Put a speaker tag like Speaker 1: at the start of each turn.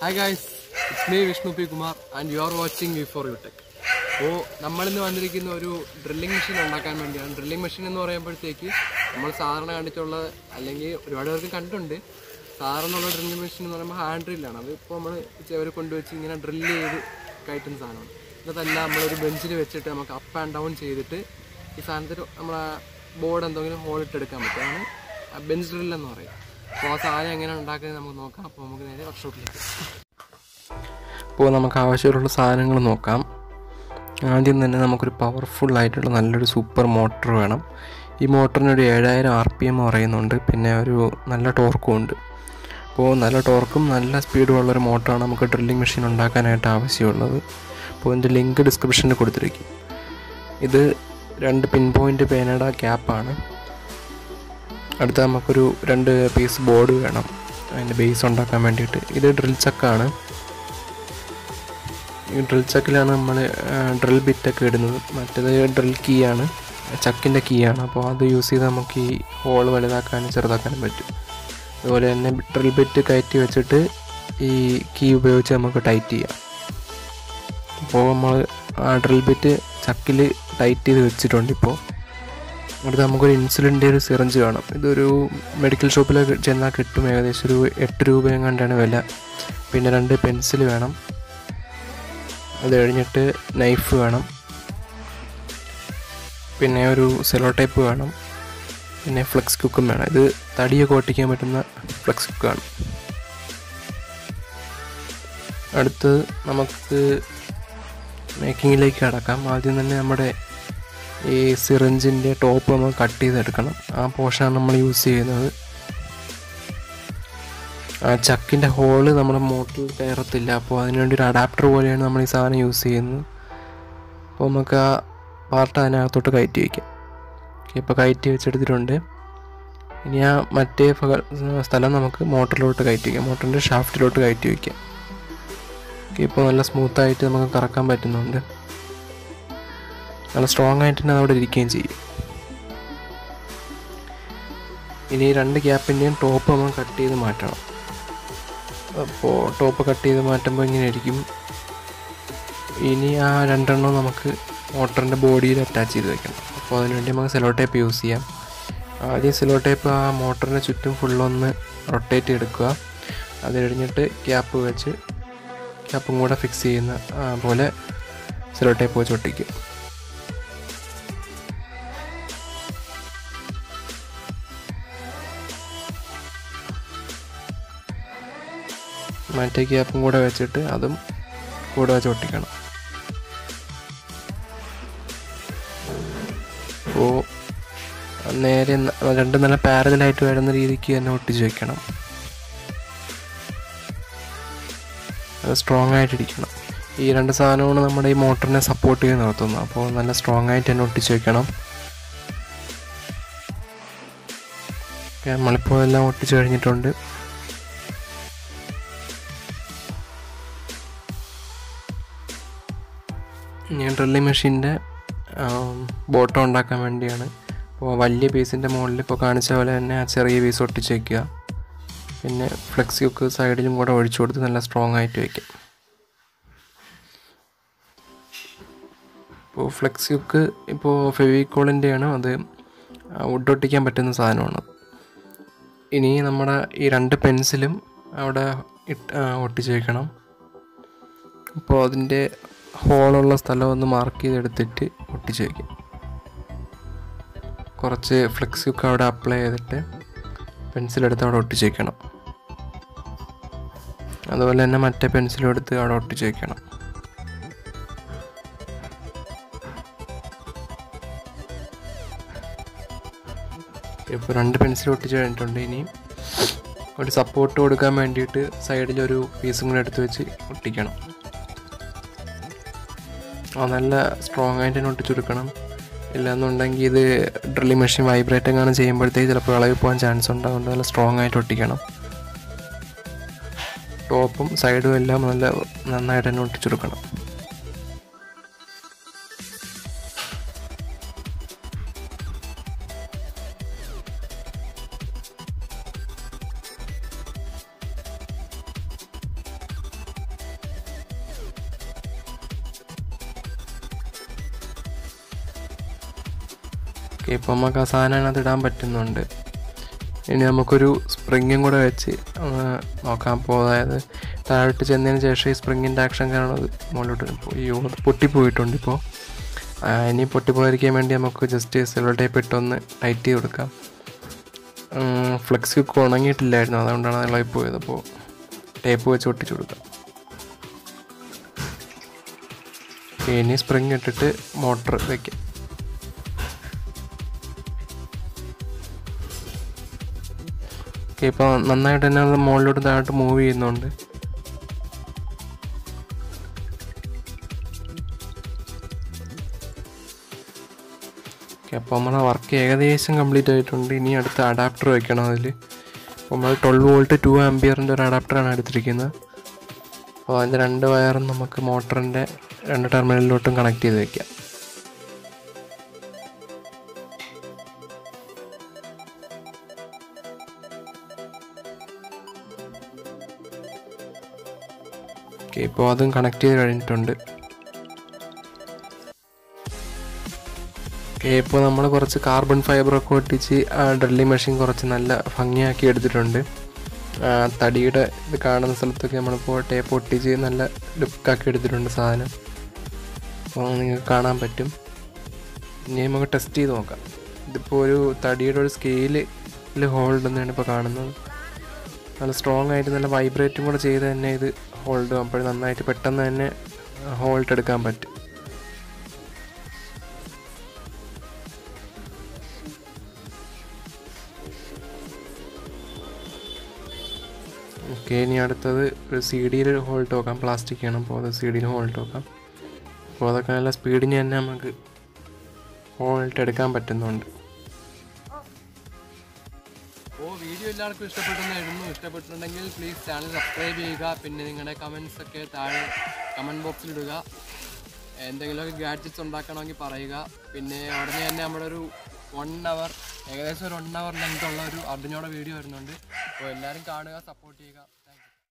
Speaker 1: hi guys it's me Vishnu P Kumar and you are watching V four you tech അപ്പോൾ നമ്മളിന്ന് വന്നിരിക്കുന്ന ഒരു drilling machine ഉണ്ടാക്കാൻ വേണ്ടിയാണ് ഡ്രില്ലിംഗ് മെഷീൻ എന്ന് പറയുമ്പോഴത്തേക്ക് നമ്മൾ സാധാരണ കണ്ടിട്ടുള്ള അല്ലെങ്കിൽ ഒരുപാട് പേർക്ക് കണ്ടിട്ടുണ്ട് സാധാരണയുള്ള ഡ്രില്ലിംഗ് മെഷീൻ എന്ന് പറയുമ്പോൾ ഹാൻഡ് ഡ്രില്ലാണ് അത് ഇപ്പോൾ നമ്മൾ അവർ കൊണ്ടുവച്ച് ഇങ്ങനെ ഡ്രില്ല് ചെയ്ത് കയറ്റുന്ന സാധനമാണ് ഇതല്ല നമ്മളൊരു ബെഞ്ചിൽ വെച്ചിട്ട് നമുക്ക് അപ്പ് ആൻഡ് ഡൗൺ ചെയ്തിട്ട് ഈ സാധനത്തിൽ നമ്മളെ ബോർഡ് എന്തെങ്കിലും ഹോൾ ഇട്ടെടുക്കാൻ പറ്റും അതാണ് ബെഞ്ച് ഡ്രിൽ എന്ന് പറയും അപ്പോൾ ആ സാധനം എങ്ങനെയാണ് ഉണ്ടാക്കുന്നത് നമുക്ക് നോക്കാം അപ്പോൾ നമുക്ക് നേരെ വർക്ക്ഷോപ്പിലേക്ക് അപ്പോൾ നമുക്ക് ആവശ്യമുള്ള സാധനങ്ങൾ നോക്കാം ആദ്യം തന്നെ നമുക്കൊരു പവർഫുൾ ആയിട്ടുള്ള നല്ലൊരു സൂപ്പർ മോട്ടർ വേണം ഈ മോട്ടറിന് ഒരു ഏഴായിരം ആർ പി എം പറയുന്നുണ്ട് പിന്നെ ഒരു നല്ല ടോർക്കും ഉണ്ട് അപ്പോൾ നല്ല ടോർക്കും നല്ല സ്പീഡും ഉള്ളൊരു മോട്ടറാണ് നമുക്ക് ഡ്രില്ലിംഗ് മെഷീൻ ഉണ്ടാക്കാനായിട്ട് ആവശ്യമുള്ളത് അപ്പോൾ ഇതിൻ്റെ ലിങ്ക് ഡിസ്ക്രിപ്ഷനിൽ കൊടുത്തിരിക്കും ഇത് രണ്ട് പിൻ പോയിൻ്റ് പേനയുടെ ക്യാപ്പാണ് അടുത്ത നമുക്കൊരു രണ്ട് പീസ് ബോർഡ് വേണം അതിൻ്റെ ബേസ് ഉണ്ടാക്കാൻ വേണ്ടിയിട്ട് ഇത് ഡ്രിൽ ചക്കാണ് ഈ ഡ്രിൽ ചക്കിലാണ് നമ്മൾ ഡ്രിൽ ബിറ്റൊക്കെ ഇടുന്നത് മറ്റേത് ഡ്രിൽ കീ ആണ് ചക്കിൻ്റെ കീ ആണ് അപ്പോൾ അത് യൂസ് ചെയ്ത് നമുക്ക് ഈ ഹോൾ വലുതാക്കാനും ചെറുതാക്കാനും പറ്റും അതുപോലെ തന്നെ ഡ്രിൽ ബിറ്റ് കയറ്റി വെച്ചിട്ട് ഈ കീ ഉപയോഗിച്ച് നമുക്ക് ടൈറ്റ് ചെയ്യാം അപ്പോൾ നമ്മൾ ആ ഡ്രിൽ ബിറ്റ് ചക്കിൽ ടൈറ്റ് ചെയ്ത് വെച്ചിട്ടുണ്ട് ഇപ്പോൾ അടുത്ത് നമുക്കൊരു ഇൻസുലിൻ്റെ ഒരു സിറഞ്ച് വേണം ഇതൊരു മെഡിക്കൽ ഷോപ്പിലൊക്കെ ചെന്നാൽ കിട്ടും ഏകദേശം ഒരു എട്ട് രൂപ എങ്ങാണ്ടാണ് വില പിന്നെ രണ്ട് പെൻസിൽ വേണം അത് കഴിഞ്ഞിട്ട് നൈഫ് വേണം പിന്നെ ഒരു സെലോ ടൈപ്പ് വേണം പിന്നെ ഫ്ലെക്സ് കുക്കും വേണം ഇത് തടിയൊക്കെ ഒട്ടിക്കാൻ പറ്റുന്ന ഫ്ലെക്സ് കുക്കാണ് അടുത്ത് നമുക്ക് മേക്കിങ്ങിലേക്ക് കടക്കാം ആദ്യം തന്നെ നമ്മുടെ ഈ സിറിഞ്ചിൻ്റെ ടോപ്പ് നമ്മൾ കട്ട് ചെയ്തെടുക്കണം ആ പോർഷനാണ് നമ്മൾ യൂസ് ചെയ്യുന്നത് ആ ചക്കിൻ്റെ ഹോള് നമ്മുടെ മോട്ടറിൽ കയറത്തില്ല അപ്പോൾ അതിനുവേണ്ടി ഒരു അഡാപ്റ്റർ പോലെയാണ് നമ്മൾ ഈ സാധനം യൂസ് ചെയ്യുന്നത് അപ്പോൾ നമുക്ക് ആ പാർട്ട് അതിനകത്തോട്ട് കയറ്റി വയ്ക്കാം ഇപ്പോൾ കയറ്റി വെച്ചെടുത്തിട്ടുണ്ട് ഇനി ആ മറ്റേ ഭഗ- സ്ഥലം നമുക്ക് മോട്ടറിലോട്ട് കയറ്റി വയ്ക്കാം മോട്ടറിൻ്റെ ഷാഫ്റ്റിലോട്ട് കയറ്റി വയ്ക്കാം ഇപ്പോൾ നല്ല സ്മൂത്തായിട്ട് നമുക്ക് കറക്കാൻ പറ്റുന്നുണ്ട് നല്ല സ്ട്രോങ് ആയിട്ട് തന്നെ അവിടെ ഇരിക്കുകയും ചെയ്യും ഇനി ഈ രണ്ട് ഗ്യാപ്പിൻ്റെയും ടോപ്പ് നമ്മൾ കട്ട് ചെയ്ത് മാറ്റണം അപ്പോൾ ടോപ്പ് കട്ട് ചെയ്ത് മാറ്റുമ്പോൾ ഇങ്ങനെ ആയിരിക്കും ഇനി ആ രണ്ടെണ്ണം നമുക്ക് മോട്ടറിൻ്റെ ബോഡിയിൽ അറ്റാച്ച് ചെയ്ത് വെക്കണം അപ്പോൾ അതിനുവേണ്ടി നമുക്ക് സെലോ ടേപ്പ് യൂസ് ചെയ്യാം ആദ്യം സെലോ ടേപ്പ് ആ മോട്ടറിന് ചുറ്റും ഫുള്ളൊന്ന് റൊട്ടേറ്റ് എടുക്കുക അത് കഴിഞ്ഞിട്ട് ക്യാപ്പ് വെച്ച് ക്യാപ്പും കൂടെ ഫിക്സ് ചെയ്യുന്ന ആ, പോലെ സെലോ ടേപ്പ് വെച്ച് ഒട്ടിക്കും മറ്റേ ക്യാപ്പും കൂടെ വെച്ചിട്ട് അതും കൂടെ വെച്ച് ഒട്ടിക്കണം അപ്പോൾ നേരെ ന- രണ്ടും നല്ല പാരലായിട്ട് വരുന്ന രീതിക്ക് തന്നെ ഒട്ടിച്ച് വെക്കണം അത് സ്ട്രോങ് ആയിട്ടിരിക്കണം ഈ രണ്ട് സാധനമാണ് നമ്മുടെ ഈ മോട്ടറിനെ സപ്പോർട്ട് ചെയ്ത് നിർത്തുന്നത് അപ്പോൾ നല്ല സ്ട്രോങ് ആയിട്ട് തന്നെ ഒട്ടിച്ച് വെക്കണം ഓക്കെ, നമ്മളിപ്പോൾ എല്ലാം ഒട്ടിച്ച് കഴിഞ്ഞിട്ടുണ്ട് ഞാൻ ഡ്രില്ലിംഗ് മെഷീൻ്റെ ബോട്ടം ഉണ്ടാക്കാൻ വേണ്ടിയാണ് അപ്പോൾ വലിയ പീസിൻ്റെ മുകളിൽ ഇപ്പോൾ കാണിച്ച പോലെ തന്നെ ആ ചെറിയ പീസ് ഒട്ടിച്ച് വയ്ക്കുക പിന്നെ ഫ്ലെക്സ് കുക്ക് സൈഡിലും കൂടെ ഒഴിച്ചു കൊടുത്ത് നല്ല സ്ട്രോങ് ആയിട്ട് വയ്ക്കാം ഇപ്പോൾ ഫ്ലെക്സ് കുക്ക് ഇപ്പോൾ ഫെവിക്കോളിൻ്റെയാണ് അത് വുഡ് ഒട്ടിക്കാൻ പറ്റുന്ന സാധനമാണ് ഇനി നമ്മുടെ ഈ രണ്ട് പെൻസിലും അവിടെ ഇട്ട് ആ, ഒട്ടിച്ച് വയ്ക്കണം അപ്പോൾ അതിൻ്റെ ഹോളുള്ള സ്ഥലം ഒന്ന് മാർക്ക് ചെയ്തെടുത്തിട്ട് ഒട്ടിച്ച് വയ്ക്കും കുറച്ച് ഫ്ലെക്സ് ഒക്കെ അവിടെ അപ്ലൈ ചെയ്തിട്ട് പെൻസിലെടുത്ത് അവിടെ ഒട്ടിച്ച് വയ്ക്കണം അതുപോലെ തന്നെ മറ്റേ പെൻസിലും എടുത്ത് അവിടെ ഒട്ടിച്ച് വയ്ക്കണം ഇപ്പോൾ രണ്ട് പെൻസിൽ ഒട്ടിച്ച് കഴിഞ്ഞിട്ടുണ്ട് ഇനി ഒരു സപ്പോർട്ട് കൊടുക്കാൻ വേണ്ടിയിട്ട് സൈഡിലൊരു പീസും കൂടെ എടുത്ത് വെച്ച് ഒട്ടിക്കണം ആ നല്ല സ്ട്രോങ് ആയിട്ട് തന്നെ ഒട്ടിച്ചു കൊടുക്കണം ഇല്ലാന്നുണ്ടെങ്കിൽ ഇത് ഡ്രില്ലിംഗ് മെഷീൻ വൈബ്രേറ്റ് എങ്ങാനും ചെയ്യുമ്പോഴത്തേക്ക് ചിലപ്പോൾ ഇളകി പോകാൻ ചാൻസ് ഉണ്ട് അതുകൊണ്ട് നല്ല സ്ട്രോങ് ആയിട്ട് ഒട്ടിക്കണം ടോപ്പും സൈഡും എല്ലാം നല്ല നന്നായിട്ട് തന്നെ ഒട്ടിച്ചു കൊടുക്കണം ഓക്കെ ഇപ്പോൾ നമുക്ക് ആ സാധനം അതിനകത്ത് ഇടാൻ പറ്റുന്നുണ്ട് ഇനി നമുക്കൊരു സ്പ്രിങ്ങും കൂടെ വെച്ച് ഒന്ന് നോക്കാം അപ്പോൾ അതായത് താഴോട്ട് ചെന്നതിന് ശേഷം ഈ സ്പ്രിങ്ങിൻ്റെ ആക്ഷൻ കാരണം അത് മുകളിലോട്ട് പോയി അത് പൊട്ടിപ്പോയിട്ടുണ്ട് ഇപ്പോൾ ആ, ഇനി പൊട്ടിപ്പോയിരിക്കാൻ വേണ്ടി നമുക്ക് ജസ്റ്റ് സിൽവർ ടേപ്പ് ഇട്ടൊന്ന് ടൈറ്റ് ചെയ്ത് കൊടുക്കാം ഫ്ലെക്സ് കുക്ക് ഉണങ്ങിയിട്ടില്ലായിരുന്നു അതുകൊണ്ടാണ് അത് ഇളകി പോയത് അപ്പോൾ ടേപ്പ് വെച്ച് ഒട്ടിച്ചു കൊടുക്കാം ഓക്കെ, ഇനി സ്പ്രിങ് ഇട്ടിട്ട് മോട്ടർ വയ്ക്കാം ഓക്കെ ഇപ്പോൾ നന്നായിട്ട് തന്നെ അത് മുകളിലോട്ട് താഴോട്ട് മൂവ് ചെയ്യുന്നുണ്ട് ഓക്കെ അപ്പോൾ നമ്മളെ വർക്ക് ഏകദേശം കംപ്ലീറ്റ് ആയിട്ടുണ്ട് ഇനി അടുത്ത അഡാപ്റ്റർ വെക്കണം അതിൽ അപ്പോൾ നമ്മൾ ട്വൽവ് വോൾട്ട് ടു ആംബിയറിൻ്റെ ഒരു അഡാപ്റ്ററാണ് എടുത്തിരിക്കുന്നത് അപ്പോൾ അതിൻ്റെ രണ്ട് വയറും നമുക്ക് മോട്ടറിൻ്റെ രണ്ട് ടെർമിനലിലോട്ടും കണക്ട് ചെയ്ത് വെക്കാം ഓക്കെ ഇപ്പോൾ അതും കണക്ട് ചെയ്ത് കഴിഞ്ഞിട്ടുണ്ട് ഓക്കെ ഇപ്പോൾ നമ്മൾ കുറച്ച് കാർബൺ ഫൈബറൊക്കെ ഒട്ടിച്ച് ആ ഡ്രില്ലിംഗ് മെഷീൻ കുറച്ച് നല്ല ഭംഗിയാക്കി എടുത്തിട്ടുണ്ട് ആ, തടിയുടെ ഇത് കാണുന്ന സ്ഥലത്തൊക്കെ നമ്മളിപ്പോൾ ടേപ്പ് ഒട്ടിച്ച് നല്ല ലുക്കാക്കി എടുത്തിട്ടുണ്ട് സാധനം അപ്പോൾ നിങ്ങൾക്ക് കാണാൻ പറ്റും ഇനി നമുക്ക് ടെസ്റ്റ് ചെയ്ത് നോക്കാം ഇതിപ്പോൾ ഒരു തടിയുടെ ഒരു സ്കെയിലിൽ ഹോൾഡ് എന്നാണ് ഇപ്പോൾ കാണുന്നത് നല്ല സ്ട്രോങ് ആയിട്ട് നല്ല വൈബ്രേറ്റും കൂടെ ചെയ്ത് തന്നെ ഇത് ഹോൾഡ് അപ്പോൾ നന്നായിട്ട് പെട്ടെന്ന് തന്നെ ഹോൾഡ് എടുക്കാൻ പറ്റും ഓക്കെ ഇനി അടുത്തത് ഒരു സി ഡിയിൽ ഹോൾട്ട് നോക്കാം പ്ലാസ്റ്റിക് ആണ് അപ്പോൾ അത് സി ഡിയിൽ ഹോൾട്ട് നോക്കാം അപ്പോൾ അതൊക്കെ നല്ല സ്പീഡിന് തന്നെ നമുക്ക് ഹോൾട്ട് എടുക്കാൻ പറ്റുന്നുണ്ട് അപ്പോൾ വീഡിയോ എല്ലാവർക്കും ഇഷ്ടപ്പെട്ടെന്നായിരുന്നു ഇഷ്ടപ്പെട്ടിട്ടുണ്ടെങ്കിൽ പ്ലീസ് ചാനൽ സബ്സ്ക്രൈബ് ചെയ്യുക പിന്നെ നിങ്ങളുടെ കമൻസ് ഒക്കെ താഴെ കമൻറ്റ് ബോക്സിൽ ഇടുക എന്തെങ്കിലുമൊക്കെ ഗാഡ്ജറ്റ്സ് ഉണ്ടാക്കണമെങ്കിൽ പറയുക പിന്നെ ഉടനെ തന്നെ നമ്മുടെ ഒരു വൺ അവർ ഏകദേശം ഒരു വൺ അവർ ലെങ്ത് ഉള്ള ഒരു അർഡിനോടെ വീഡിയോ വരുന്നുണ്ട് അപ്പോൾ എല്ലാവരും കാണുക സപ്പോർട്ട് ചെയ്യുക